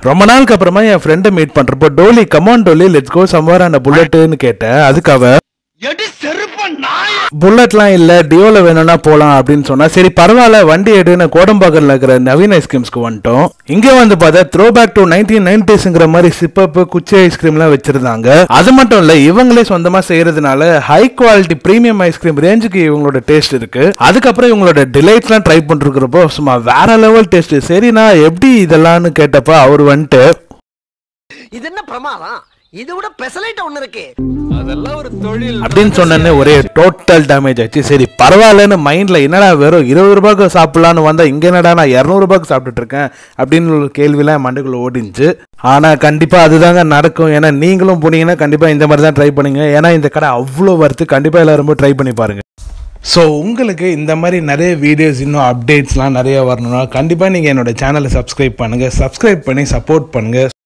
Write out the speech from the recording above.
ரொம்ப நாளுக்கு அப்புறமா என் ஃப்ரெண்டை மீட் பண்றப்போ Dolly come on Dolly let's go somewhere அந்த புல்லட்டுன்னு கேட்டேன் அதுக்கு அவ புல்லட்லாம் இல்ல டியோல வேணும்னா போலாம் அப்படின்னு சொன்னா சரி பரவாயில்ல வண்டி எடுன்னு கோடம்பாக்கர்ல இருக்கிற நவீன் ஐஸ்கிரீம்ஸ்க்கு வந்துட்டோம் இங்க வந்து பார்த்தா த்ரோ பேக் டு நைன்டீன் நைன்டிஸ்ங்கிற மாதிரி சிப்பப் குச்சி ஐஸ்கிரீம்லாம் வச்சிருந்தாங்க அது மட்டும் இல்ல இவங்களே சொந்தமா செய்யறதுனால ஹை குவாலிட்டி பிரீமியம் ஐஸ்கிரீம் ரேஞ்சுக்கு இவங்களோட டேஸ்ட் இருக்கு அதுக்கப்புறம் இவங்களோட டிலைட்ஸ்லாம் ட்ரை பண்ணிருக்கிறப்போ சும்மா வேற லெவல் டேஸ்ட் சரி நான் எப்படி இதெல்லாம்னு கேட்டப்ப அவர் வந்துட்டு இது என்ன பிரமாதம் இது விட பெசலைட் ஒண்ணு இருக்கு அப்படின்னு சொன்னேன்னு ஒரே டோட்டல் டேமேஜ் ஆச்சு சரி பரவாயில்லன்னு மைண்ட்ல என்னடா வெறும் இருபது ரூபாய்க்கு சாப்பிடலான்னு வந்தா இங்க என்னடா நான் இரநூறு ரூபாய்க்கு சாப்பிட்டுட்டு இருக்கேன் அப்படின்னு ஒரு கேள்விலாம் என் மண்டைக்குள்ள ஓடிஞ்சு ஆனா கண்டிப்பா அதுதாங்க நடக்கும் ஏன்னா நீங்களும் போனீங்கன்னா கண்டிப்பா இந்த மாதிரி தான் ட்ரை பண்ணுங்க ஏன்னா இந்த கடை அவ்வளோ வருது கண்டிப்பா எல்லாரும் ட்ரை பண்ணி பாருங்க ஸோ உங்களுக்கு இந்த மாதிரி நிறைய வீடியோஸ் இன்னும் அப்டேட்ஸ்லாம் நிறைய வரணும்னா கண்டிப்பாக நீங்கள் என்னோட சேனலை சப்ஸ்கிரைப் பண்ணுங்கள் சப்ஸ்கிரைப் பண்ணி சப்போர்ட் பண்ணுங்கள்